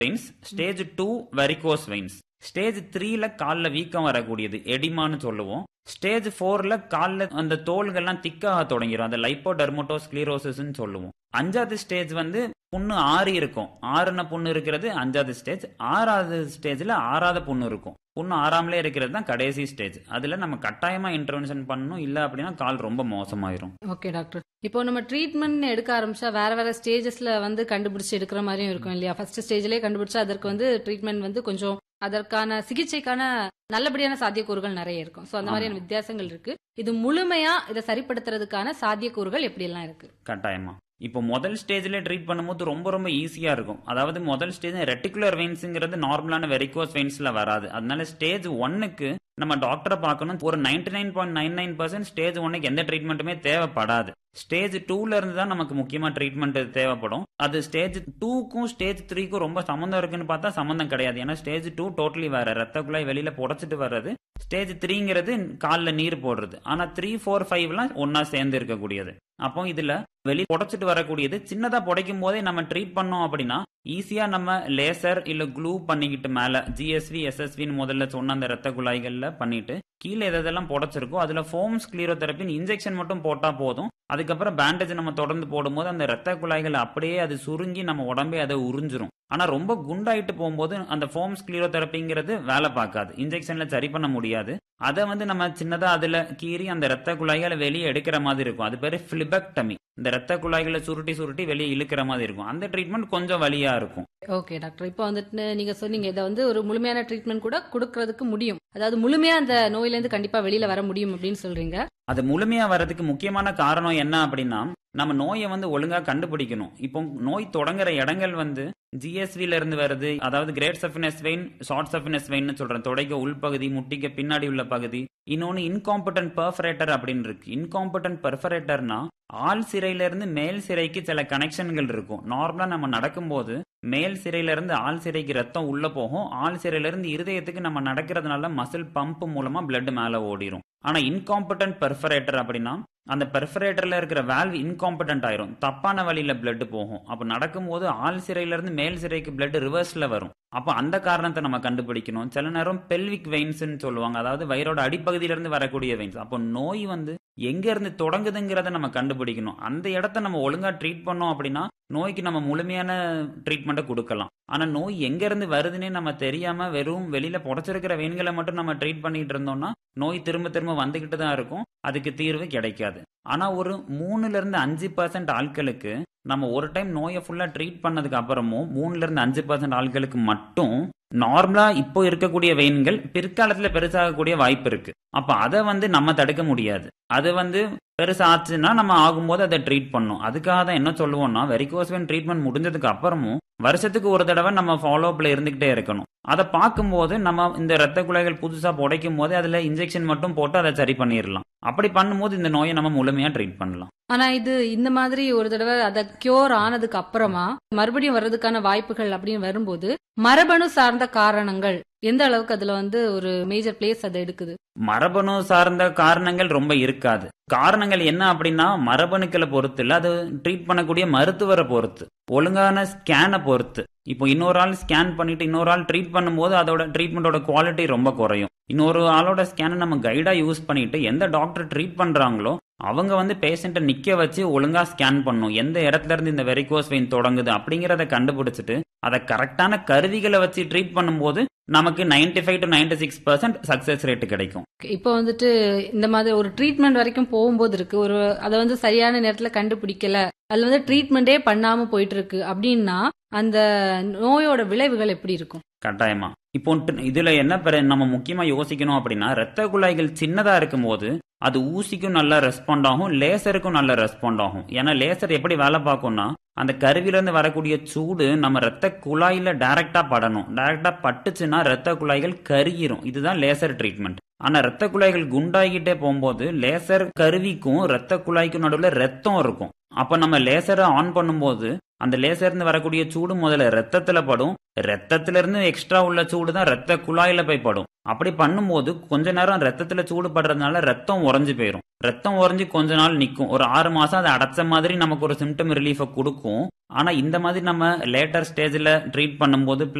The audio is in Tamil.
veins stage two varicose veins stage த்ரீல கால்ல வீக்கம் வரக்கூடியது எடிமான்னு சொல்லுவோம் ஸ்டேஜ் ஃபோர்ல கால்ல அந்த தோள்கள்லாம் திக்காக தொடங்கிடும் அந்த லைப்போடெர்மோட்டோஸ் ஸ்க்ளீரோசிஸ்ன்னு சொல்லுவோம் அஞ்சாவது ஸ்டேஜ் வந்து புண்ணு ஆறு இருக்கும் ஆறுன புண்ணு இருக்கிறது அஞ்சாவது ஸ்டேஜ் ஆறாவது ஸ்டேஜ்ல ஆறாவது புண்ணு இருக்கும் புண்ணு ஆறாமலே இருக்கிறது தான் கடைசி ஸ்டேஜ் அதுல நம்ம கட்டாயமா இன்டர்வென்ஷன் பண்ணணும் இல்ல அப்படின்னா கால் ரொம்ப மோசமாயிரும் ஓகே டாக்டர் இப்போ நம்ம ட்ரீட்மெண்ட் எடுக்க ஆரம்பிச்சா வேற வேற ஸ்டேஜஸ்ல வந்து கண்டுபிடிச்சு எடுக்கிற மாதிரியும் இருக்கும் இல்லையா ஃபர்ஸ்ட் ஸ்டேஜ்லயே கண்டுபிடிச்சா அதற்கு வந்து ட்ரீட்மெண்ட் வந்து கொஞ்சம் அதற்கான சிகிச்சைக்கான நல்லபடியான சாத்தியக்கூறுகள் நிறைய இருக்கும் சோ அந்த மாதிரியான வித்தியாசங்கள் இருக்கு இது முழுமையா இதை சரிப்படுத்துறதுக்கான சாத்தியக்கூறுகள் எப்படி எல்லாம் இருக்கு கட்டாயமா இப்போ முதல் ஸ்டேஜ்ல ட்ரீட் பண்ணும்போது ரொம்ப ரொம்ப ஈஸியா இருக்கும் அதாவது முதல் ஸ்டேஜ் ரெட்டிகுலர் வெயின்ஸுங்கிறது நார்மலான வெரிகோஸ் வெயின்ஸ்ல வராது அதனால ஸ்டேஜ் ஒன்னுக்கு நம்ம டாக்டரை பார்க்கணும் ஒரு ninety nine point nine nine percent stage ஒன்னுக்கு எந்த ட்ரீட்மெண்ட்டுமே தேவைப்படாது ஸ்டேஜ் டூல இருந்து தான் நமக்கு முக்கியமா ட்ரீட்மெண்ட் தேவைப்படும் அது ஸ்டேஜ் டூக்கும் ஸ்டேஜ் த்ரீக்கும் ரொம்ப சம்மந்தம் இருக்குன்னு பார்த்தா சம்மந்தம் கிடையாது ஏன்னா ஸ்டேஜ் டூ டோட்டலி வேற ரத்த குழாய் வெளியில புடைச்சிட்டு வர்றது ஸ்டேஜ் த்ரீங்கிறது காலில் நீர் போடுறது ஆனா த்ரீ ஃபோர் ஃபைவ்லாம் ஒன்னா சேர்ந்து இருக்கக்கூடியது அப்போ இதுல வெளியே புடைச்சிட்டு வரக்கூடியது சின்னதா புடைக்கும் போதே நம்ம ட்ரீட் பண்ணோம் அப்படின்னா ஈஸியா நம்ம லேசர் இல்ல க்ளூ பண்ணிக்கிட்டு மேல ஜிஎஸ்வி எஸ்எஸ்வின்னு முதல்ல சொன்ன அந்த ரத்த குழாய்கள்ல பண்ணிட்டு கீழே எதெல்லாம் புடைச்சிருக்கோ அதுல ஃபோம்ஸ் கிளியரோதெரப்பின்னு இன்ஜெக்ஷன் மட்டும் போட்டா போதும் அதுக்கப்புறம் பேண்டேஜ் நம்ம தொடர்ந்து போடும்போது அந்த ரத்த குழாய்கள் அப்படியே அது சுருங்கி நம்ம உடம்பே அதை உறிஞ்சிரும் ஆனா ரொம்ப குண்டாயிட்டு போகும்போது அந்த ஃபோம்ஸ் கிளியரோதெரப்பிங்கிறது வேலை பார்க்காது இன்ஜெக்ஷன்ல சரி பண்ண முடியாது அதை வந்து நம்ம சின்னதா அதுல கீறி அந்த ரத்த குழாய்களை வெளியே எடுக்கிற மாதிரி இருக்கும் அது பேரு பிளிபெக்டமி இந்த ரத்த குழாய்களை சுருட்டி சுருட்டி வெளியே இழுக்கிற மாதிரி இருக்கும் அந்த ட்ரீட்மெண்ட் கொஞ்சம் வலியா இருக்கும் ஓகே டாக்டர் இப்போ வந்துட்டு நீங்க சொன்னீங்க இதை வந்து ஒரு முழுமையான ட்ரீட்மெண்ட் கூட கொடுக்கறதுக்கு முடியும் அதாவது முழுமையா அந்த நோயில இருந்து கண்டிப்பா வெளியில வர முடியும் அப்படின்னு சொல்றீங்க அது முழுமையா வர்றதுக்கு முக்கியமான காரணம் என்ன அப்படின்னா நம்ம நோயை வந்து ஒழுங்கா கண்டுபிடிக்கணும் இப்போ நோய் தொடங்குற இடங்கள் வந்து ஜிஎஸ்வில இருந்து வருது அதாவது great saphenous vein short saphenous vein சொல்றேன் தொடைக்க உள்பகுதி முட்டிக்க பின்னாடி உள்ள பகுதி இன்னொன்னு இன்காம்படன்ட் பர்ஃபரேட்டர் அப்படின்னு இருக்கு இன்காம்படன்ட் பர்ஃபரேட்டர்னா ஆள் சிறையில இருந்து மேல் சிறைக்கு சில கனெக்ஷன்கள் இருக்கும் நார்மலா நம்ம நடக்கும்போது மேல் சிறையில இருந்து ஆள் சிறைக்கு ரத்தம் உள்ள போகும் ஆள் சிறையில இருந்து இருதயத்துக்கு நம்ம நடக்கிறதுனால மசில் பம்ப் மூலமா பிளட் மேல ஓடிரும் ஆனா இன்காம்படன்ட் பெர்ஃபரேட்டர் அப்படின்னா அந்த பெர்ஃபரேட்டர்ல இருக்கிற வேல்வ் இன்காம்படன்ட் ஆயிரும் தப்பான வழியில பிளட் போகும் அப்ப நடக்கும்போது ஆள் சிறையில இருந்து மேல் சிறைக்கு பிளட் ரிவர்ஸ்ல வரும் அப்ப அந்த காரணத்தை நம்ம கண்டுபிடிக்கணும் சில நேரம் பெல்விக் வெயின்ஸ்னு சொல்லுவாங்க அதாவது வயிறோட அடிப்பகுதியில இருந்து வரக்கூடிய வெயின்ஸ் அப்போ நோய் வந்து எங்க இருந்து தொடங்குதுங்கிறத நம்ம கண்டுபிடிக்கணும் அந்த இடத்த நம்ம ஒழுங்கா ட்ரீட் பண்ணோம் அப்படின்னா நோய்க்கு நம்ம முழுமையான ட்ரீட்மெண்ட்டை கொடுக்கலாம் ஆனா நோய் எங்க இருந்து வருதுன்னே நம்ம தெரியாம வெறும் வெளியில புடைச்சிருக்கிற வெயின்களை மட்டும் நம்ம ட்ரீட் பண்ணிட்டு இருந்தோம்னா நோய் திரும்ப திரும்ப வந்துகிட்டு தான் இருக்கும் அதுக்கு தீர்வு கிடைக்காது ஆனா ஒரு மூணுல இருந்து அஞ்சு பர்சன்ட் ஆட்களுக்கு நம்ம ஒரு டைம் நோயை ஃபுல்லா ட்ரீட் பண்ணதுக்கு அப்புறமும் மூணுல இருந்து அஞ்சு பர்சன்ட் ஆட்களுக்கு மட்டும் நார்மலா இப்போ இருக்கக்கூடிய வெயின்கள் பிற்காலத்துல பெருசாகக்கூடிய வாய்ப்பு இருக்கு அப்ப அதை வந்து நம்ம தடுக்க முடியாது அது வந்து பெருசாச்சுன்னா நம்ம ஆகும்போது அதை ட்ரீட் பண்ணும் அதுக்காக தான் என்ன சொல்லுவோம்னா வெரிகோஸ் வெயின் ட்ரீட்மெண்ட் முடிஞ்சதுக்கு அப்புறமும் வருஷத்துக்கு ஒரு தடவை நம்ம ஃபாலோ அப்ல இருந்துகிட்டே இருக்கணும் அதை பார்க்கும்போது நம்ம இந்த ரத்த குழாய்கள் புதுசா புடைக்கும் போது அதுல இன்ஜெக்ஷன் மட்டும் போட்டு அதை சரி பண்ணிடலாம் அப்படி பண்ணும்போது இந்த நோயை நம்ம முழுமையா ட்ரீட் பண்ணலாம் ஆனா இது இந்த மாதிரி ஒரு தடவை அத கியூர் ஆனதுக்கு அப்புறமா மறுபடியும் வர்றதுக்கான வாய்ப்புகள் அப்படின்னு வரும்போது மரபணு சார்ந்த காரணங்கள் எந்த அளவுக்கு அதுல வந்து ஒரு மேஜர் பிளேஸ் அதை எடுக்குது மரபணு சார்ந்த காரணங்கள் ரொம்ப இருக்காது காரணங்கள் என்ன அப்படின்னா மரபணுக்களை பொறுத்து இல்ல அது ட்ரீட் பண்ணக்கூடிய மருத்துவரை பொறுத்து ஒழுங்கான ஸ்கேனை பொறுத்து இப்போ இன்னொரு ஆள் ஸ்கேன் பண்ணிட்டு இன்னொரு ஆள் ட்ரீட் பண்ணும்போது அதோட ட்ரீட்மெண்டோட குவாலிட்டி ரொம்ப குறையும் இன்னொரு ஆளோட ஸ்கேனை நம்ம கைடா யூஸ் பண்ணிட்டு எந்த டாக்டர் ட்ரீட் பண்றாங்களோ அவங்க வந்து பேஷண்ட்டை நிக்க வச்சு ஒழுங்கா ஸ்கேன் பண்ணும் எந்த இடத்துல இருந்து இந்த வெரிகோஸ் வெயின் தொடங்குது அப்படிங்கறத கண்டுபிடிச்சிட்டு அதை கரெக்டான கருவிகளை வச்சு ட்ரீட் பண்ணும்போது நமக்கு ninety five to ninety six percent success rate கிடைக்கும் இப்போ வந்துட்டு இந்த மாதிரி ஒரு ட்ரீட்மெண்ட் வரைக்கும் போகும்போது இருக்கு ஒரு அதை வந்து சரியான நேரத்துல கண்டுபிடிக்கல அதுல வந்து ட்ரீட்மெண்டே பண்ணாம போயிட்டு இருக்கு அப்படின்னா அந்த நோயோட விளைவுகள் எப்படி இருக்கும் கட்டாயமா இப்போ ட்- இதுல என்ன பெற- நம்ம முக்கியமா யோசிக்கணும் அப்படின்னா ரத்த குழாய்கள் சின்னதா இருக்கும்போது அது ஊசிக்கும் நல்லா ரெஸ்பாண்ட் ஆகும் லேசருக்கும் நல்ல ரெஸ்பாண்ட் ஆகும் ஏன்னா லேசர் எப்படி வேலை பார்க்கும்னா அந்த கருவில இருந்து வரக்கூடிய சூடு நம்ம ரத்த குழாயில டைரக்டா படணும் டைரக்டா பட்டுச்சுன்னா ரத்த குழாய்கள் கருகிரும் இதுதான் லேசர் ட்ரீட்மெண்ட் ஆனா ரத்த குழாய்கள் குண்டாகிட்டே போகும்போது லேசர் கருவிக்கும் ரத்த குழாய்க்கும் நடுவுல ரத்தம் இருக்கும் அப்ப நம்ம லேசரை ஆன் பண்ணும்போது அந்த லேசர் இருந்து வரக்கூடிய சூடு முதல்ல ரத்தத்துல படும் ரத்தத்துல இருந்து எக்ஸ்ட்ரா உள்ள சூடு தான் ரத்த குழாயில போய் படும் அப்படி பண்ணும்போது கொஞ்ச நேரம் ரத்தத்துல சூடு படுறதுனால ரத்தம் உறைஞ்சு போயிடும் ரத்தம் உறைஞ்சு கொஞ்ச நாள் நிற்கும் ஒரு ஆறு மாசம் அதை அடைச்ச மாதிரி நமக்கு ஒரு சிம்டம் ரிலீஃபை கொடுக்கும் ஆனா இந்த மாதிரி நம்ம லேட்டர் ஸ்டேஜ்ல ட்ரீட் பண்ணும்போது